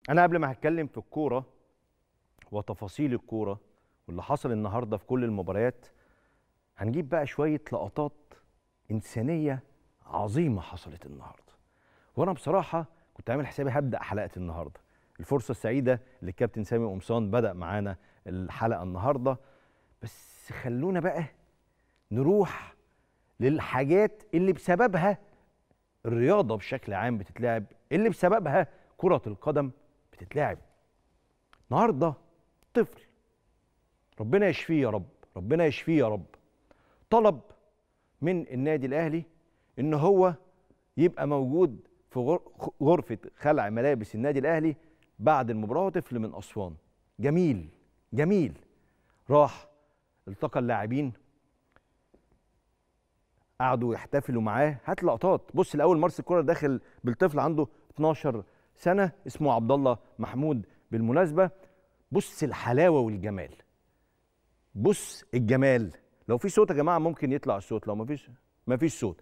انا قبل ما هتكلم في الكوره وتفاصيل الكوره واللي حصل النهارده في كل المباريات هنجيب بقى شويه لقطات انسانيه عظيمه حصلت النهارده وانا بصراحه كنت عامل حسابي هبدا حلقه النهارده الفرصه السعيده اللي الكابتن سامي قمصان بدا معانا الحلقه النهارده بس خلونا بقى نروح للحاجات اللي بسببها الرياضه بشكل عام بتتلعب اللي بسببها كره القدم بتتلعب النهارده طفل ربنا يشفيه يا رب ربنا يشفيه يا رب طلب من النادي الاهلي ان هو يبقى موجود في غر- غرفه خلع ملابس النادي الاهلي بعد المباراه هو طفل من اسوان جميل جميل راح التقى اللاعبين قعدوا يحتفلوا معاه هات لقطات بص الاول مارس الكوره داخل بالطفل عنده 12 سنه اسمه عبد الله محمود بالمناسبه بص الحلاوه والجمال بص الجمال لو في صوت يا جماعه ممكن يطلع الصوت لو ما فيش ما فيش صوت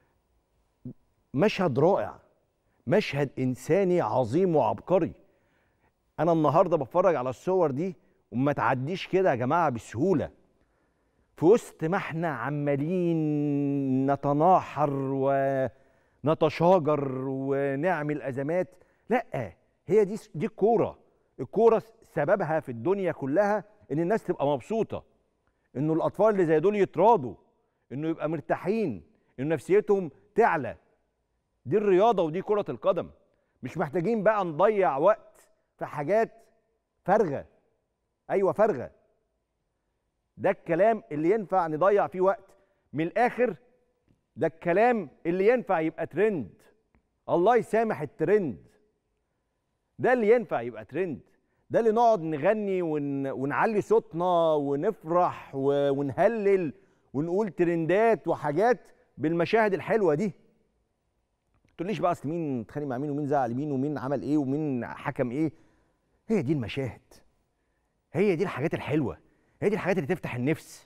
مشهد رائع مشهد انساني عظيم وعبقري انا النهارده بتفرج على الصور دي وما تعديش كده يا جماعه بسهوله في وسط ما احنا عمالين نتناحر ونتشاجر ونعمل ازمات لا هي دي دي الكوره الكوره سببها في الدنيا كلها ان الناس تبقى مبسوطه انه الاطفال اللي زي دول يتراضوا انه يبقى مرتاحين ان نفسيتهم تعلى دي الرياضه ودي كره القدم مش محتاجين بقى نضيع وقت في حاجات فارغه ايوه فارغه ده الكلام اللي ينفع نضيع فيه وقت من الاخر ده الكلام اللي ينفع يبقى ترند الله يسامح الترند ده اللي ينفع يبقى ترند ده اللي نقعد نغني ون... ونعلي صوتنا ونفرح و... ونهلل ونقول ترندات وحاجات بالمشاهد الحلوه دي تقوليش بقى اصل مين اتخانق مع مين ومين زعل مين ومين عمل ايه ومين حكم ايه هي دي المشاهد هي دي الحاجات الحلوه هي دي الحاجات اللي تفتح النفس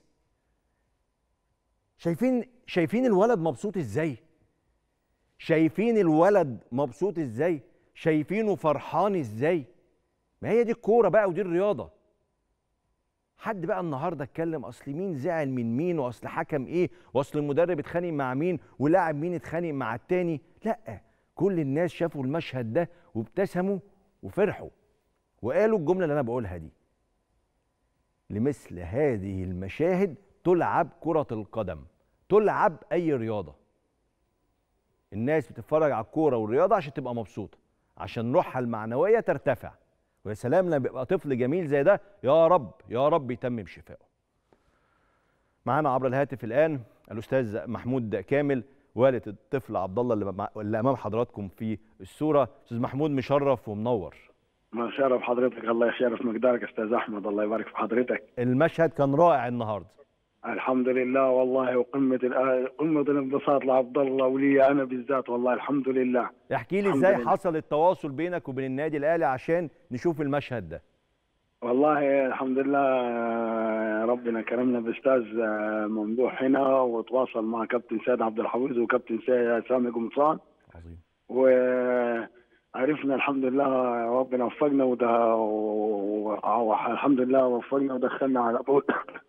شايفين شايفين الولد مبسوط ازاي شايفين الولد مبسوط ازاي شايفينه فرحان ازاي ما هي دي الكوره بقى ودي الرياضه حد بقى النهارده اتكلم اصل مين زعل من مين واصل حكم ايه واصل المدرب اتخانق مع مين ولاعب مين اتخانق مع التاني لا كل الناس شافوا المشهد ده وابتسموا وفرحوا وقالوا الجمله اللي انا بقولها دي لمثل هذه المشاهد تلعب كرة القدم تلعب أي رياضة الناس بتتفرج على الكورة والرياضة عشان تبقى مبسوطة عشان روحها المعنوية ترتفع ويا سلام لما بيبقى طفل جميل زي ده يا رب يا رب يتمم شفائه معانا عبر الهاتف الآن الأستاذ محمود كامل والد الطفل عبد الله اللي مع- اللي أمام حضراتكم في الصورة أستاذ محمود مشرف ومنور ما شرف حضرتك الله يشرف مقدارك استاذ احمد الله يبارك في حضرتك المشهد كان رائع النهارده الحمد لله والله وقمه الآ- قمه الانبساط لعبد الله ولي انا بالذات والله الحمد لله احكي لي الحمد ازاي لله. حصل التواصل بينك وبين النادي الاهلي عشان نشوف المشهد ده والله الحمد لله آه، ربنا كرمنا باستاذ آه، ممدوح هنا وتواصل مع كابتن سيد عبد الحفيظ وكابتن سي- سامي قمصان عظيم وعرفنا الحمد لله ربنا وفقنا وده والحمد لله وفقنا ودخلنا على طول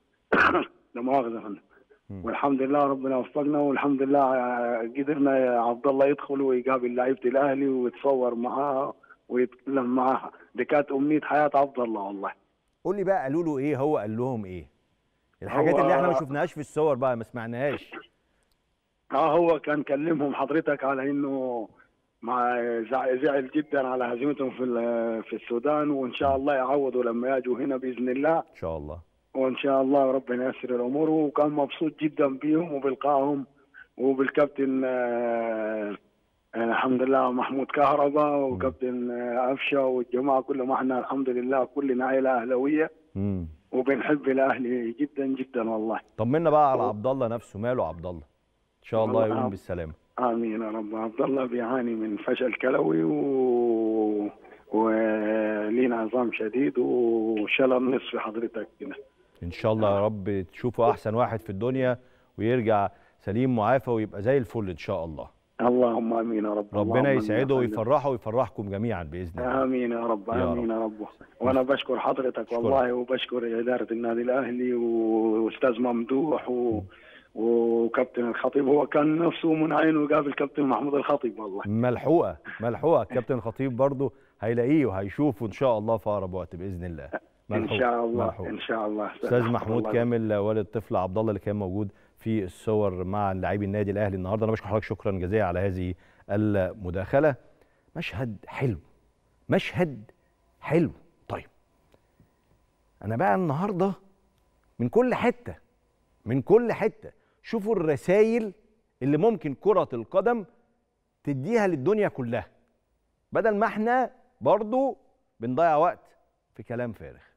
لا مؤاخذة يا فندم. مم. والحمد لله ربنا وفقنا والحمد لله قدرنا يا عبد الله يدخل ويقابل لعيبة الأهلي ويتصور معاه ويتكلم معاه دي كانت أمنية حياة عبد الله والله قول لي بقى قالوا له ايه هو قال لهم ايه الحاجات هو- اللي احنا ما شفناهاش في الصور بقى ما سمعناهاش اه هو كان كلمهم حضرتك على انه مع زع- زعل جدا على هزيمتهم في ال- في السودان وان شاء الله يعوضوا لما يجوا هنا باذن الله ان شاء الله وان شاء الله ربنا ييسر الامور وكان مبسوط جدا بيهم وبلقائهم وبالكابتن آه، آه، الحمد لله محمود كهرباء وكابتن آه، افشه والجماعه كلهم احنا الحمد لله كلنا عائله اهلاويه امم وبنحب الاهلي جدا جدا والله طمنا بقى على عبد الله نفسه ماله عبد الله ان شاء الله والله يقوم عب- بالسلامه امين يا رب عبد الله بيعاني من فشل كلوي و... ولينا عظام شديد وشلل نصف حضرتك كده ان شاء الله يا رب تشوفه احسن واحد في الدنيا ويرجع سليم معافى ويبقى زي الفل ان شاء الله اللهم امين يا رب ربنا اللهم آمين يا يسعده فندم. ويفرحه ويفرحه جميعا باذن الله امين يا رب يا امين يا رب وانا بشكر حضرتك أشكرك. والله وبشكر اداره النادي الاهلي واستاذ ممدوح و... وكابتن الخطيب هو كان نفسه من عينه يقابل كابتن محمود الخطيب والله ملحوقه ملحوقه كابتن الخطيب برضه هيلاقيه وهيشوفه ان شاء الله في اقرب وقت باذن الله ان ملحوقة، شاء الله ملحوقة. ان شاء الله استاذ أحمد محمود الله. كامل والد الطفل عبد الله اللي كان موجود في الصور مع لاعبي النادي الاهلي النهارده انا بشكر حضرتك شكرا جزيلا على هذه المداخله مشهد حلو مشهد حلو طيب انا بقى النهارده من كل حته من كل حته شوفوا الرسائل اللي ممكن كره القدم تديها للدنيا كلها بدل ما احنا برضو بنضيع وقت في كلام فارغ